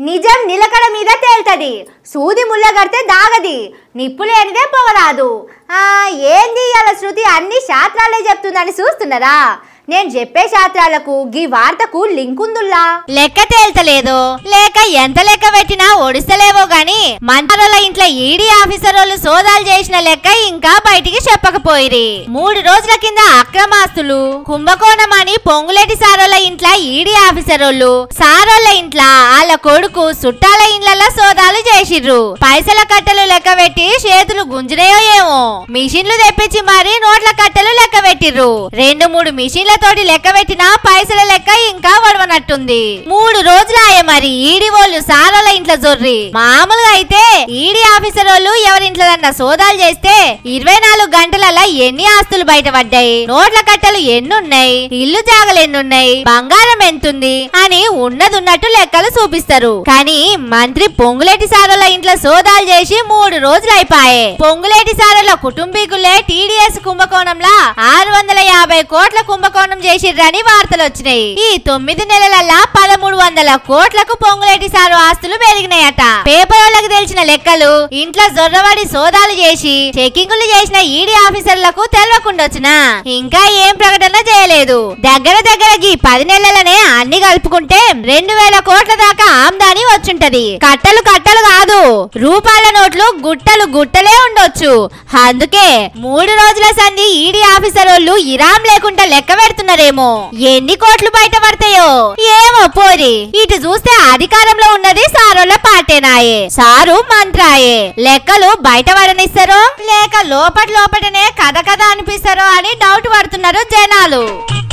నిజం నిలకడ మీద తేల్తది సూది ముళ్ళగడితే దాగది నిప్పు లేనిదే పొగరాదు ఆ, ఏంది ఇవాళ శృతి అన్ని శాస్త్రాలే చెప్తుందని చూస్తున్నారా నేను చెప్పే శాస్త్రాలకు గీ వార్తకు లింక్ ఉందుల్లా లెక్క తేల్తలేదు లేక ఎంత లెక్క పెట్టినా ఒడిస్తలేవో గాని మంత్రుల ఇంట్లో ఈడీ ఆఫీసరోళ్ళు సోదాలు చేసిన లెక్క ఇంకా బయటికి చెప్పకపోయిరి మూడు రోజుల కింద అక్రమాస్తులు కుంభకోణం అని పొంగులేటి సారోళ్ళ ఇంట్లో ఈడీ ఆఫీసరోళ్ళు సారోళ్ళ ఇంట్లో వాళ్ళ కొడుకు చుట్టాల ఇండ్లలో సోదాలు చేసిర్రు పైసల కట్టలు లెక్క పెట్టి చేతులు గుంజినాయో ఏమో మిషన్లు తెప్పించి మరి నోట్ల కట్టలు లెక్క పెట్టిర్రు రెండు మూడు మిషన్లతోటి లెక్క పెట్టినా పైసల లెక్క ఇంకా వడవనట్టుంది మూడు రోజులు ఆయే మరి ఈడి వాళ్ళు సారోళ్ళ ఇంట్లో జొర్రి మామూలుగా అయితే ఈడీ ఆఫీసర్ వాళ్ళు ఎవరింట్లోదన్నా సోదాలు చేస్తే ఇరవై నాలుగు గంటలలో ఎన్ని ఆస్తులు బయటపడ్డాయి నోట్ల కట్టలు ఎన్నున్నాయి ఇల్లు జాగలు ఎన్నున్నాయి బంగారం ఎంతుంది అని ఉన్నదున్నట్టు లెక్కలు చూపిస్తారు కానీ మంత్రి పొంగులేటి సారోళ్ళ ఇంట్లో సోదాలు చేసి మూడు రోజులు అయిపోయాయి పొంగులేటి సారోళ్ళ కుటుంబీకులే టీడీఎస్ కుంభకోణంలా ఆరు వందల యాభై కోట్ల కుంభకోణం చేసిర్రని వార్తలు వచ్చినాయి ఈ తొమ్మిది నెలలల్లా పదమూడు వందల కోట్లకు పొంగులేటి సారు ఆస్తులు పెరిగినాయట పేపర్ వాళ్ళకి తెలిసిన లెక్కలు ఇంట్లో జొర్రబడి సోదాలు చేసి చెకింగులు చేసిన ఈడీ ఆఫీసర్లకు తెలవకుండొచ్చునా ఇంకా ఏం ప్రకటన చేయలేదు దగ్గర దగ్గర ఈ పది నెలలనే అన్ని కలుపుకుంటే రెండు వేల కోట్ల దాకా ఆమ్దాని వచ్చుంటది కట్టలు కట్టలు కాదు రూపాయల నోట్లు గుట్టలు గుట్టలే ఉండొచ్చు అందుకే మూడు రోజుల సంధి ఈడీ ఆఫీసర్ వాళ్ళు ఇరాం లేకుండా లెక్క పెడుతున్నారేమో ఎన్ని కోట్లు బయట పడతాయో ఏమో పోరి ఇటు చూస్తే అధికారంలో ఉన్నది సారోళ్ళ పాటేనాయే సారు మంత్రాయే లెక్కలు బయట పడనిస్తారో లేక లోపట లోపటనే కథ కథ అనిపిస్తారో అని డౌట్ పడుతున్నారు జనాలు